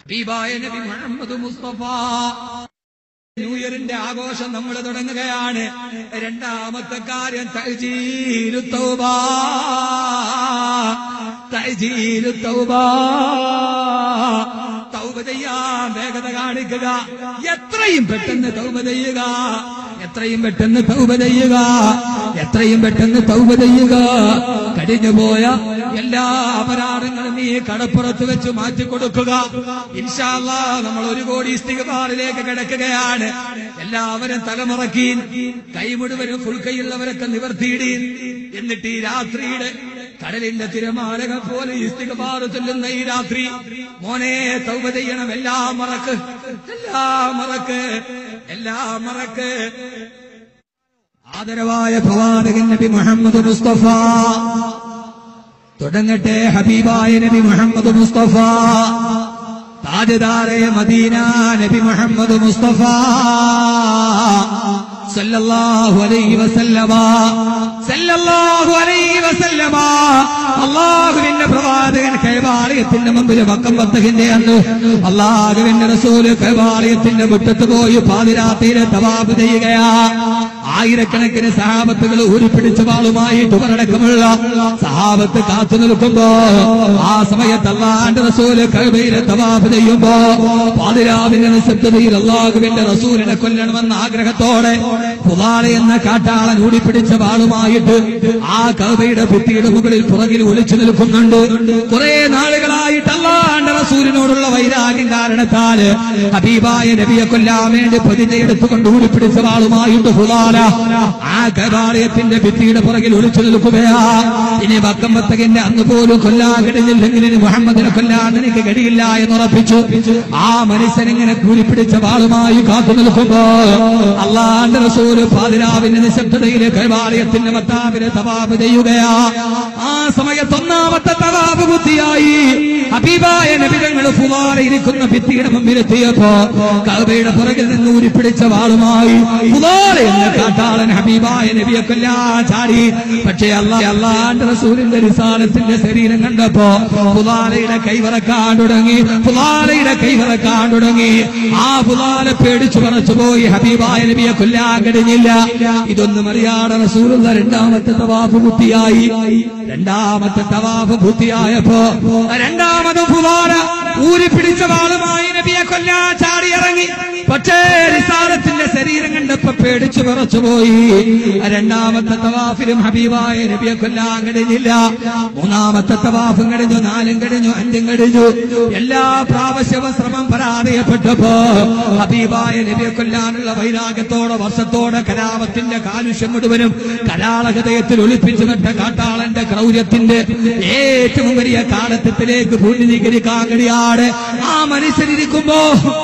ഹബീബായ നബി മുഹമ്മദ് മുസ്തഫ ന്യൂ ഇയറിന്റെ ആഘോഷം നമ്മൾ തുടങ്ങുകയാണ് രണ്ടാമത്തെ കാര്യം തഹജീലു തൗബ തഹജീലു തൗബ തൗബ ചെയ്യാൻ വേഗത കാണിക്കുക എത്രയും പെട്ടെന്ന് തൗബ ചെയ്യുക എത്രയും പെട്ടെന്ന് തൗബ ചെയ്യുക എത്രയും പെട്ടെന്ന് തൗബ ചെയ്യുക കഴിഞ്ഞുപോയ എല്ലാ അപരാധങ്ങളും ഈ കടപ്പുറത്ത് വെച്ച് മാറ്റിക്കൊടുക്കുക ഇൻഷാല്ല നമ്മൾ ഒരു കോടി ഇസ്തികബാറിലേക്ക് കിടക്കുകയാണ് എല്ലാവരും തലമുറക്കി കൈ മുഴുവനും ഫുൾ കൈയുള്ളവരൊക്കെ നിവർത്തിയിടീൻ എന്നിട്ട് ഈ രാത്രിയുടെ കടലിന്റെ തിരമാലകൾ പോലെ ഇസ്തികബാറ് ചൊല്ലുന്ന ഈ രാത്രി മോനെ തൗബ ചെയ്യണം എല്ലാം മറക്ക് എല്ലാം മറക്ക് എല്ലാം മറക്ക് ആദരവായ പ്രവാചകൻ നബി മുഹമ്മദ് മുസ്തഫ തുടങ്ങട്ടെ ഹബീബായ നബി മുഹമ്മദ് മുസ്തഫ താജദാറെ മദീന നബി മുഹമ്മദ് മുസ്തഫ സല്ലല്ലാഹു അലൈഹി വസല്ലമ സല്ലല്ലാഹു അലൈഹി വസല്ലമ അള്ളാഹുവിന്റെ പ്രവാചകൻ കൈവാലയത്തിന്റെ മുമ്പിൽ വക്കം പത്തകിന്റെ അന്ന് അള്ളാഹുവിന്റെ റസൂല് കൈവാലയത്തിന്റെ മുറ്റത്ത് പോയി പാതിരാത്രിയിലെ തവാബ് ചെയ്യുകയാ ആയിരക്കണക്കിന് സഹാബത്തുകൾ ഊരിപ്പിടിച്ച വാളുമായി തുമരടക്കമുള്ള സഹാബത്ത് കാത്തു നിൽക്കുമ്പോ ആ സമയത്ത് അള്ളാന്റെ റസൂല് കൈബയിലെ തവാബ് ചെയ്യുമ്പോ പാതിരാവിന്റെ നിശബ്ദതയിൽ അള്ളാഹുവിന്റെ റസൂലിനെ കൊല്ലണമെന്ന ആഗ്രഹത്തോടെ പുതാള എന്ന കാട്ടാളൻ ഊടിപ്പിടിച്ച വാളുമായിട്ട് ആ കൈബയുടെ ഭിത്തിയുടെ മുകളിൽ പുറകിൽ ഒളിച്ചു നിൽക്കുന്നുണ്ട് കുറെ നാളുകളായിട്ട് അള്ളാന്റെ റസൂലിനോടുള്ള വൈരാഗ്യം കാരണത്താൽ ഹബീബായ നബിയെ കൊല്ലാൻ വേണ്ടി പ്രതിജ്ഞയെടുത്തുകൊണ്ട് ഊടിപ്പിടിച്ച വാളുമായിട്ട് പുതാല ആ കൈവാളയത്തിന്റെ ഭിത്തിയുടെ പുറകിൽ ഒളിച്ചു നിൽക്കുകയാ ഇനി വക്കമ്പത്തകന്റെ അന്ന് പോലും കൊല്ലാൻ കഴിഞ്ഞില്ലെങ്കിൽ ഇനി മുഹമ്മദിനെ കൊല്ലാൻ എനിക്ക് കഴിയില്ല എന്ന് ഉറപ്പിച്ചു ആ മനുഷ്യൻ ഇങ്ങനെ കൂലിപ്പിടിച്ച വാളുമായി കാത്തു നിൽക്കുമ്പോ അള്ളാന്റെ റസൂല് പാതിരാവിന്റെ നിശബ്ദതയിലെ കൈവാളയത്തിന്റെ മത്താവിനെ തവാബ് ചെയ്യുകയാ ആ സമയത്ത് ഒന്നാമത്തെ തവാബ് ബുദ്ധിയായി ഹബീബായ നബിതങ്ങൾ പുവാല ഇരിക്കുന്ന ഭിത്തിയുടെ മുമ്പിലെത്തിയപ്പോ കഅബയുടെ പുറകിൽ നിന്ന് ഊരിപ്പിടിച്ച വാളുമായി പുവാല എന്ന കാട്ടാളൻ ഹബീബായ നബിയെ കൊല്ലാൻ ചാടി പക്ഷേ അല്ലാ അള്ളാന്റെ റസൂലിന്റെ റിസാലത്തിന്റെ ശരീരം കണ്ടപ്പോ പുതാലയുടെ കൈവറക്കാൻ തുടങ്ങി പുതാലയുടെ കൈവറക്കാൻ തുടങ്ങി ആ പുതാല പേടിച്ചു പറച്ചു പോയി ഹബീബായ നബിയെ കൊല്ലാൻ കഴിഞ്ഞില്ല ഇതൊന്നും അറിയാതെ റസൂലുള്ള രണ്ടാമത്തെ തവാഫ് ബുദ്ധിയായി രണ്ടാമത്തെ തവാഫ് ബുദ്ധിയായപ്പോ രണ്ടാമത് പുതാല ഊരിപ്പിടിച്ച വാളുമായി നബിയെ കൊല്ലാൻ ചാടിയിറങ്ങി പക്ഷേ റിസാലത്തിന്റെ ശരീരം കണ്ടപ്പോ പേടിച്ചു പറച്ചുപോയി രണ്ടാമത്തെ തവാഫിലും ഹബീബായ നബിയെ കൊല്ലാൻ കഴിഞ്ഞില്ല മൂന്നാമത്തെ തവാഫും കഴിഞ്ഞു നാലും കഴിഞ്ഞു അഞ്ചും കഴിഞ്ഞു എല്ലാ പ്രാവശ്യവും ശ്രമം പരാജയപ്പെട്ടപ്പോ ഹബീബായ നബിയെ കൊല്ലാനുള്ള വൈരാഗ്യത്തോടെ വർഷത്തോടെ കലാപത്തിന്റെ കാലുഷ്യം മുഴുവനും കരാള ഹൃദയത്തിൽ ഒളിപ്പിച്ചു നട്ട കാട്ടാളന്റെ ക്രൗര്യത്തിന്റെ ഏറ്റവും വലിയ കാലത്വത്തിലേക്ക് ഭൂമിനീകരിക്കാൻ കഴിയാതെ ആ മനുഷ്യരിക്കുമ്പോ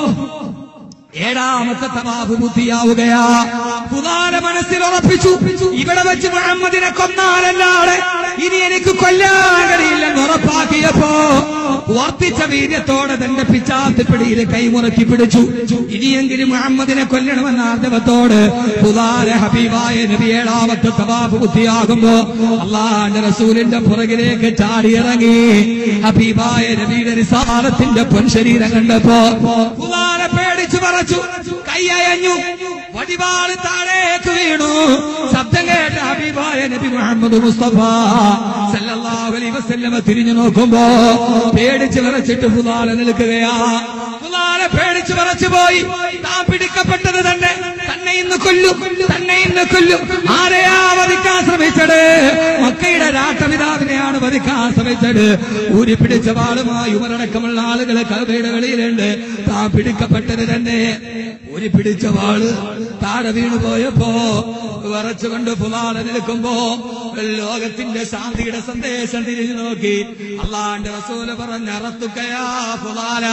ഏഴാമത്തെ തവാഫ് ബുദ്ധിയാവുകയാ പുതാര മനസ്സിൽ ഉറപ്പിച്ചു ഇവിടെ വെച്ച് മുഹമ്മദിനെ കൊന്നാലല്ലാതെ ഇനി എനിക്ക് കൊല്ലാൻ കഴിയില്ലെന്ന് ഉറപ്പാക്കിയപ്പോ വർദ്ധിച്ച വീര്യത്തോടെ തന്റെ പിച്ചാത്തിപ്പിടിയിൽ കൈമുറക്കി പിടിച്ചു ഇനിയെങ്കിലും മുഹമ്മദിനെ കൊല്ലണമെന്ന ആർജവത്തോട് പുതാര ഹബീബായ നബി ഏഴാമത്തെ തവാഫ് ബുദ്ധിയാകുമ്പോ അള്ളാന്റെ റസൂലിന്റെ പുറകിലേക്ക് ചാടിയിറങ്ങി ഹബീബായ നബിയുടെ റിസാലത്തിന്റെ പൊൻശരീരം കണ്ടപ്പോ പുതാര പേടിച്ചു പറച്ചു കൈയയഞ്ഞു വടിവാള് താഴേക്ക് വീണു ശബ്ദം കേട്ട ഹബീബായ നബി മുഹമ്മദ് മുസ്തഫ സല്ലല്ലാഹു അലൈഹി വസല്ലമ തിരിഞ്ഞു നോക്കുമ്പോ പേടിച്ച് വിറച്ചിട്ട് പുതാല നിൽക്കുകയാ പുതാല പേടിച്ച് വിറച്ചു പോയി താൻ പിടിക്കപ്പെട്ടത് തന്നെ തന്നെ ഇന്ന് കൊല്ലും തന്നെ ഇന്ന് കൊല്ലും ആരെയാ വധിക്കാൻ ശ്രമിച്ചത് മക്കയുടെ രാഷ്ട്രപിതാവിനെയാണ് വധിക്കാൻ ശ്രമിച്ചത് ഊരി പിടിച്ച വാളുമായി ഉമരടക്കമുള്ള ആളുകൾ കവിയുടെ വെളിയിലുണ്ട് താൻ പിടിക്കപ്പെട്ടത് തന്നെ ഊരി പിടിച്ച വാള് താഴെ വീണു പോയപ്പോ വിറച്ചുകൊണ്ട് പുലാല നിൽക്കുമ്പോ ലോകത്തിന്റെ ശാന്തിയുടെ സന്ദേശം തിരിഞ്ഞു നോക്കി അള്ളാന്റെ റസൂല് പറഞ്ഞറത്തുക്കയാ പുലാല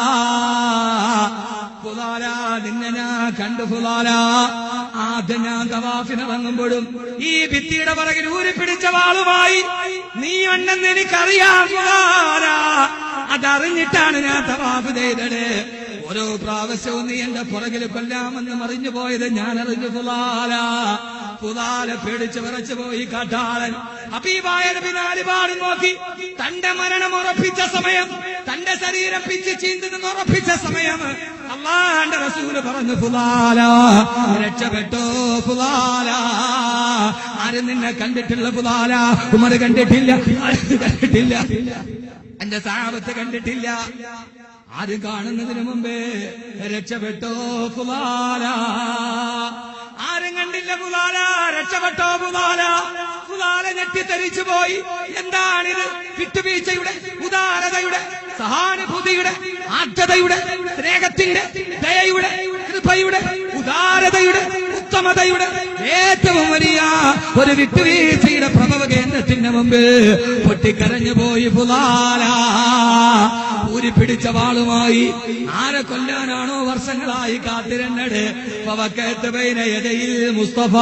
പുലാല നിന്നെ ഞാൻ കണ്ടു പുലാല ആദ്യം ഞാൻ തവാഫിനിറങ്ങുമ്പോഴും ഈ ഭിത്തിയുടെ പുറകിൽ ഊരി പിടിച്ച വാളുമായി നീ ഉണ്ടെന്ന് എനിക്കറിയാം പുലാല അതറിഞ്ഞിട്ടാണ് ഞാൻ തവാഫ് ചെയ്തത് ഓരോ പ്രാവശ്യവും നീ എന്റെ പുറകിൽ കൊല്ലാമെന്ന് മറിഞ്ഞു പോയത് ഞാൻ അറിഞ്ഞു പുലാല പുലാല പേടിച്ച് വിറച്ചു പോയി കാട്ടാളൻ അബീബായ നബി നാലുപാട് നോക്കി തന്റെ മരണം ഉറപ്പിച്ച സമയം തന്റെ ശരീരം പിച്ച് ചീന്തുന്ന ഉറപ്പിച്ച സമയം അള്ളാന്റെ റസൂല് പറഞ്ഞു പുലാല രക്ഷപ്പെട്ടോ പുലാല ആരും നിന്നെ കണ്ടിട്ടുള്ള പുലാല ഉമർ കണ്ടിട്ടില്ല ആരും കണ്ടിട്ടില്ല എന്റെ സാപത്ത് കണ്ടിട്ടില്ല ആരും കാണുന്നതിന് മുമ്പേ രക്ഷപ്പെട്ടോ പുലാല ആരും കണ്ടില്ല പുലാല രക്ഷപ്പെട്ടോ പുലാല പുലാല ഞെട്ടിത്തെറിച്ചു പോയി എന്താണിത് വിട്ടുവീഴ്ചയുടെ ഉദാരതയുടെ സഹാനുഭൂതിയുടെ ആർദ്രതയുടെ സ്നേഹത്തിന്റെ ദയയുടെ കൃപയുടെ ഉദാരതയുടെ ഉത്തമതയുടെ ഏറ്റവും വലിയ ഒരു വിട്ടുവീഴ്ചയുടെ പ്രഭവ കേന്ദ്രത്തിന്റെ മുമ്പ് പൊട്ടിക്കരഞ്ഞു പോയി പുലാല ഊരി പിടിച്ച വാളുമായി ആരെ കൊല്ലാനാണോ വർഷങ്ങളായി കാത്തിരന്നട് പവക്കത്ത് ബൈനയതയിൽ മുസ്തഫ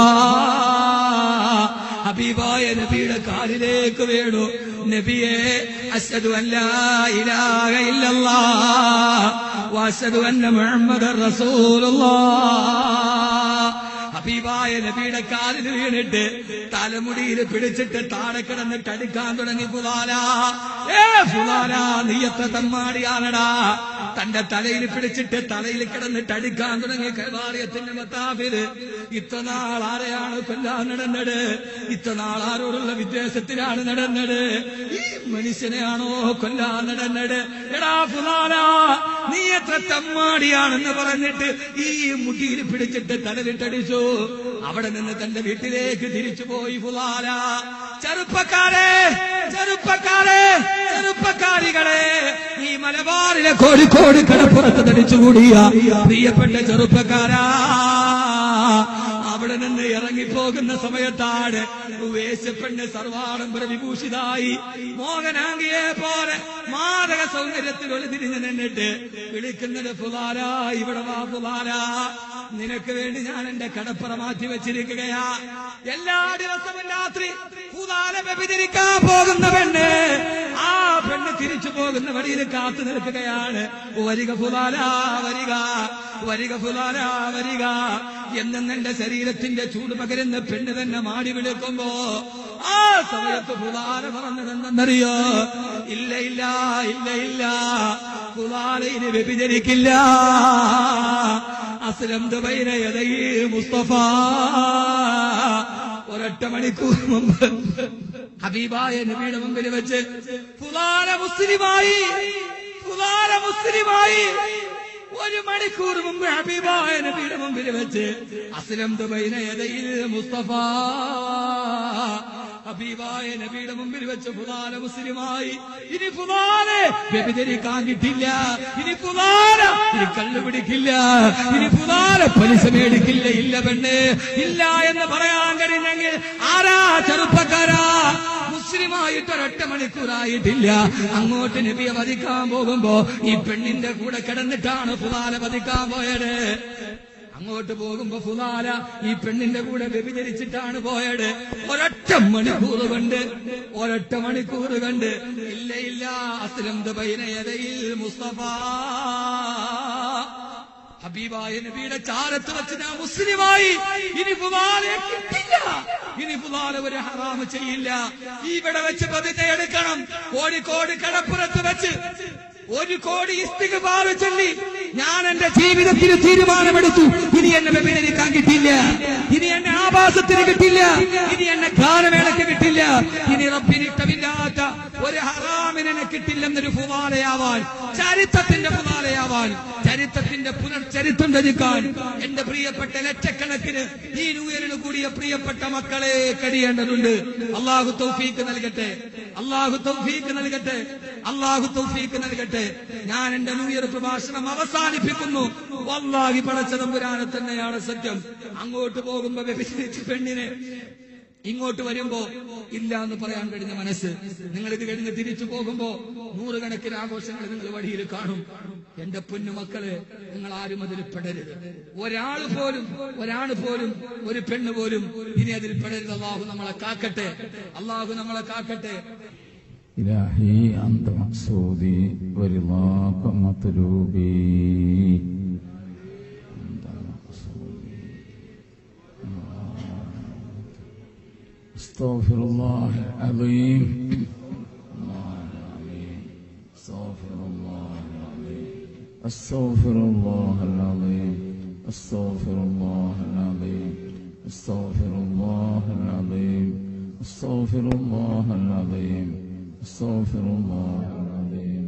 ഹബീബായ നബിയുടെ കാലിലേക്ക് വീണു നബിയെ അശ്ഹദു അല്ലാ ഇലാഹ ഇല്ലല്ലാ വഅശ്ഹദു അന്ന മുഹമ്മദർ റസൂലുള്ളാഹ് ഹബീബായ നബിയുടെ കാലിൽ വീണിട്ട് തലമുടിയിൽ പിടിച്ചിട്ട് താഴെ കിടന്നിട്ട് അടുക്കാൻ തുടങ്ങി ഫുലാല ഏ ഫുലാല നീ എത്ര തമ്മാടിയാണടാ തന്റെ തലയിൽ പിടിച്ചിട്ട് തലയിൽ കിടന്നിട്ട് അടുക്കാൻ തുടങ്ങി കൈവാറിയത്തിന്റെ മത്താബില് ഇത്ര നാൾ ആരെയാണ് കൊല്ലാൻ നടന്നത് ഇത്ര നാൾ ആരോടുള്ള വിദ്വേഷത്തിലാണ് നടന്നത് ഈ മനുഷ്യനെയാണോ കൊല്ലാൻ നടന്നത് എടാ ഫുലാല നീ എത്ര തമ്മാടിയാണെന്ന് പറഞ്ഞിട്ട് ഈ മുടിയിൽ പിടിച്ചിട്ട് തലവിട്ടടിച്ചു അവിടെ നിന്ന് തന്റെ വീട്ടിലേക്ക് തിരിച്ചു പോയി ഫുലാല ചെറുപ്പക്കാരെ ചെറുപ്പക്കാരെ ചെറുപ്പക്കാരികളെ ഈ മലബാറിലെ കോഴിക്കോട് കടപ്പുറത്ത് തടിച്ചുകൂടിയ പ്രിയപ്പെട്ട ചെറുപ്പക്കാരാ അവിടെ നിന്ന് ഇറങ്ങിപ്പോകുന്ന സമയത്താണ് വേശപ്പെണ്ണ് സർവാഡംബര വിഭൂഷിതായി മോഹനാങ്കിയെ പോലെ മാതക സൗന്ദര്യത്തിൽ ഒരു തിരിഞ്ഞു നിന്നിട്ട് വിളിക്കുന്നത് ഫുലാര ഇവിടെ വാ ഫുലാര നിനക്ക് വേണ്ടി ഞാൻ എന്റെ കടപ്പുറ മാറ്റി വെച്ചിരിക്കുകയാ എല്ലാ ദിവസവും രാത്രി ഫുലാല വ്യഭിചരിക്കാൻ പോകുന്ന പെണ്ണ് ആ പെണ്ണ് തിരിച്ചു പോകുന്ന വഴിയിൽ കാത്തു നിൽക്കുകയാണ് വരിക ഫുലാല വരിക വരിക ഫുലാല വരിക എന്നെന്ന് എന്റെ ശരീരത്തിന്റെ ചൂട് പകരുന്ന പെണ്ണ് തന്നെ മാടി വിളിക്കുമ്പോ ആ സമയത്ത് ഫുലാല പറഞ്ഞതെന്തെന്നറിയോ ഇല്ല ഇല്ല ഇല്ല ഇല്ല ഫുലാല ഇനി വ്യഭിചരിക്കില്ല അസ്ലം ദുബൈനയതൈ മുസ്തഫ ഒരൊറ്റ മണിക്കൂർ മുമ്പ് ഹബീബായ നബിയുടെ മുമ്പിൽ വെച്ച് ഫുലാല മുസ്ലിമായി ഫുലാല മുസ്ലിമായി ഒരു മണിക്കൂർ മുമ്പ് ഹബീബായ നബിയുടെ മുമ്പിൽ വെച്ച് അസ്ലം ദുബൈനയതയിൽ മുസ്തഫ ഹബീബായ നബിയുടെ മുമ്പിൽ വെച്ച് ഫുലാല മുസ്ലിമായി ഇനി ഫുലാലെ വ്യഭിചരിക്കാൻ കിട്ടില്ല ഇനി ഫുലാല ഇനി കള്ളു പിടിക്കില്ല ഇനി ഫുലാല പലിശ മേടിക്കില്ല ഇല്ല പെണ്ണ് ഇല്ല എന്ന് പറയാൻ കഴിഞ്ഞെങ്കിൽ ആരാ ചെറുപ്പക്കാരാ മുസ്ലിമായിട്ട് ഒരൊറ്റ മണിക്കൂറായിട്ടില്ല അങ്ങോട്ട് നബിയെ വധിക്കാൻ പോകുമ്പോ ഈ പെണ്ണിന്റെ കൂടെ കിടന്നിട്ടാണ് ഫുലാല വധിക്കാൻ പോയത് അങ്ങോട്ട് പോകുമ്പോ ഫുലാല ഈ പെണ്ണിന്റെ കൂടെ വ്യഭിചരിച്ചിട്ടാണ് പോയത് ഒരൊറ്റ മണിക്കൂർ കൊണ്ട് ഒരൊറ്റ മണിക്കൂർ കണ്ട് ഇല്ല ഇല്ല അസ്ലം ബൈനയതയിൽ മുസ്തഫ ഹബീബായ നബിയുടെ ചാരത്ത് വെച്ച് ഞാൻ മുസ്ലിമായി ഇനി ഫുലാലെ കിട്ടില്ല ഇനി ഫുലാല ഒരു ഹറാമ് ചെയ്യില്ല ഇവിടെ വെച്ച് പ്രതിജ്ഞ എടുക്കണം കോഴിക്കോട് കടപ്പുറത്ത് വെച്ച് ഒരു കോടി ഇസ്തിഗ്ഫാർ ചൊല്ലി ഞാൻ എന്റെ ജീവിതത്തിന് തീരുമാനമെടുത്തു ഇനി എന്നെ വ്യഭിചരിക്കാൻ കിട്ടില്ല ഇനി എന്നെ ആഭാസത്തിന് കിട്ടില്ല ഇനി എന്നെ ഗാനമേളയ്ക്ക് കിട്ടില്ല ഇനി റബ്ബിനിഷ്ടമില്ലാത്ത ഒരു ഹറാമിനെ കിട്ടില്ലെന്നൊരു ഫുവാലയാവാൻ ചരിത്രത്തിന്റെ ഫുവാലയാവാൻ ചരിത്രത്തിന്റെ പുനർചരിത്രം രചിക്കാൻ എന്റെ പ്രിയപ്പെട്ട ലക്ഷക്കണക്കിന് ഈ ന്യൂയറിന് കൂടിയ പ്രിയപ്പെട്ട മക്കളെ കഴിയേണ്ടതുണ്ട് അള്ളാഹു തൗഫീക്ക് നൽകട്ടെ അള്ളാഹു തൗഫീക്ക് നൽകട്ടെ അള്ളാഹു തൗഫീക്ക് നൽകട്ടെ ഞാൻ എന്റെ ന്യൂഇയർ പ്രഭാഷണം അവസാനിപ്പിക്കുന്നു വല്ലാഹി പടച്ച തമ്പുരാനെ തന്നെയാണ് സത്യം അങ്ങോട്ട് പോകുമ്പോ വ്യഭിചരിച്ച പെണ്ണിനെ ഇങ്ങോട്ട് വരുമ്പോ ഇല്ല എന്ന് പറയാൻ കഴിഞ്ഞ മനസ്സ് നിങ്ങൾ ഇത് കഴിഞ്ഞ് തിരിച്ചു പോകുമ്പോ നൂറുകണക്കിന് ആഘോഷങ്ങൾ നിങ്ങൾ വഴിയിൽ കാണും എന്റെ പൊന്നുമക്കളെ നിങ്ങൾ ആരും അതിൽ പെടരുത് ഒരാൾ പോലും ഒരാൾ പോലും ഒരു പെണ്ണ് പോലും ഇനി അതിൽ പെടരുത് അള്ളാഹു നമ്മളെ കാക്കട്ടെ അള്ളാഹു നമ്മളെ കാക്കട്ടെ إلهي أنت مقصودي ورضاك مطلوبي أنت مقصودي استغفر الله العظيم الله العظيم استغفر الله العظيم استغفر الله العظيم استغفر الله العظيم استغفر الله العظيم استغفر الله العظيم استغفر الله العظيم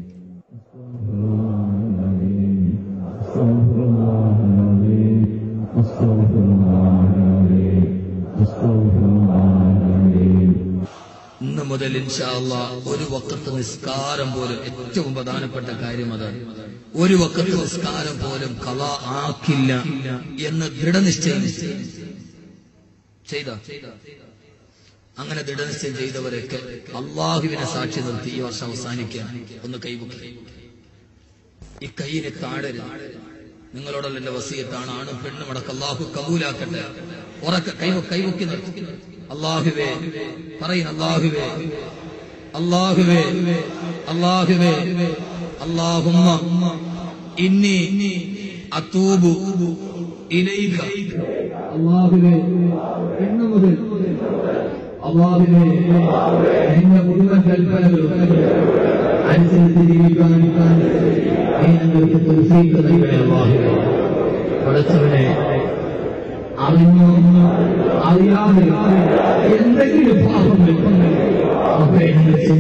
استغفر الله العظيم استغفر الله العظيم استغفر الله العظيم ഇന്ന് മുതൽ ഇൻഷാല്ല ഒരു വക്കത്ത് നിസ്കാരം പോലും ഏറ്റവും പ്രധാനപ്പെട്ട കാര്യം അതാണ് ഒരു വക്കത്ത് നിസ്കാരം പോലും കല ആക്കില്ല എന്ന് ദൃഢനിശ്ചയം ചെയ്ത അങ്ങനെ ദൃഢനിശ്ചയം ചെയ്തവരൊക്കെ അള്ളാഹുവിനെ സാക്ഷി നിർത്തി ഈ വർഷം അവസാനിക്കാൻ ഒന്ന് കൈവക്കി ഈ കൈയിന് താഴരുത് നിങ്ങളോടുള്ള എന്റെ വസീയത്താണ് ആണ് പെണ്ണും അടക്കം അള്ളാഹു കബൂലാക്കട്ടെ ഉറക്ക കൈ കൈവക്കി നിർത്തി അള്ളാഹുവേ പറയുന്ന അള്ളാഹുവേ അള്ളാഹുവേ അള്ളാഹുവേ അള്ളാഹുമ്മ ഇന്നി അത്തൂബു ഇലൈക അള്ളാഹുവേ ഇന്നു മുതൽ അള്ളാഹുവേ നിന്റെ മുഴുവൻ കൽപ്പനകളും അനുസരിച്ച് ജീവിക്കാൻ നീ ഞങ്ങൾക്ക് തൗഫീഖ് നൽകണേ അള്ളാഹുവേ പഠിച്ചവനെ അറിഞ്ഞോ അറിയാതെ എന്തെങ്കിലും പാപങ്ങൾ ഒക്കെ ഞങ്ങൾ